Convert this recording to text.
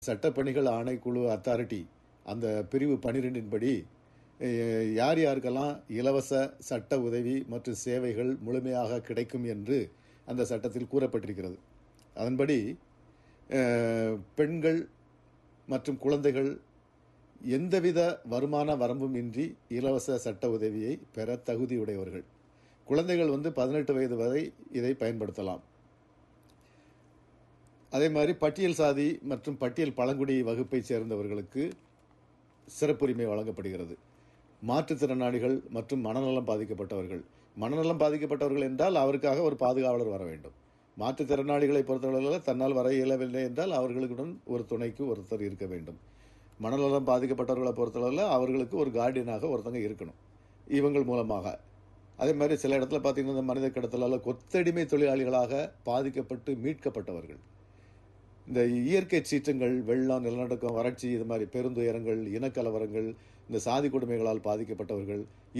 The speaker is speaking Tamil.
சட்டப்பணிகள் ஆணைக்குழு அத்தாரிட்டி அந்த பிரிவு பனிரெண்டின் படி அஹ், யார் யாருக்கெல்லாம் இலவச சட்ட உதவி மற்றும் சேவைகள் முழுமையாக கிடைக்கும் என்று அந்த சட்டத்தில் கூறப்பட்டிருக்கிறது அதன்படி அஹ், பெண்கள் மற்றும் குழந்தைகள் எந்தவித வருமான வரம்பும் இன்றி இலவச சட்ட உதவியை பெற தகுதியுடையவர்கள் குழந்தைகள் வந்து பதினெட்டு வயது வரை இதை பயன்படுத்தலாம் அதே மாதிரி பட்டியல் சாதி மற்றும் பட்டியல் பழங்குடி வகுப்பைச் சேர்ந்தவர்களுக்கு சிறப்புரிமை வழங்கப்படுகிறது மாற்றுத்திறனாளிகள் மற்றும் மனநலம் பாதிக்கப்பட்டவர்கள் மனநலம் பாதிக்கப்பட்டவர்கள் என்றால் அவருக்காக ஒரு பாதுகாவலர் வர வேண்டும் மாற்றுத்திறனாளிகளை பொறுத்தவரையில் தன்னால் வர இயலவில்லை என்றால் அவர்களுடன் ஒரு துணைக்கு ஒருத்தர் இருக்க வேண்டும் மனநலம் பாதிக்கப்பட்டவர்களை பொறுத்தளவில் அவர்களுக்கு ஒரு கார்டியனாக ஒருத்தங்க இருக்கணும் இவங்கள் மூலமாக அதே மாதிரி சில இடத்துல பார்த்தீங்கன்னா இந்த மனித கடத்தலால் கொத்தடிமை தொழிலாளிகளாக பாதிக்கப்பட்டு மீட்கப்பட்டவர்கள் இந்த இயற்கை சீற்றங்கள் வெள்ளம் நிலநடுக்கம் வறட்சி இது மாதிரி பெருந்துயரங்கள் இனக்கலவரங்கள் இந்த சாதி கொடுமைகளால் பாதிக்கப்பட்டவர்கள்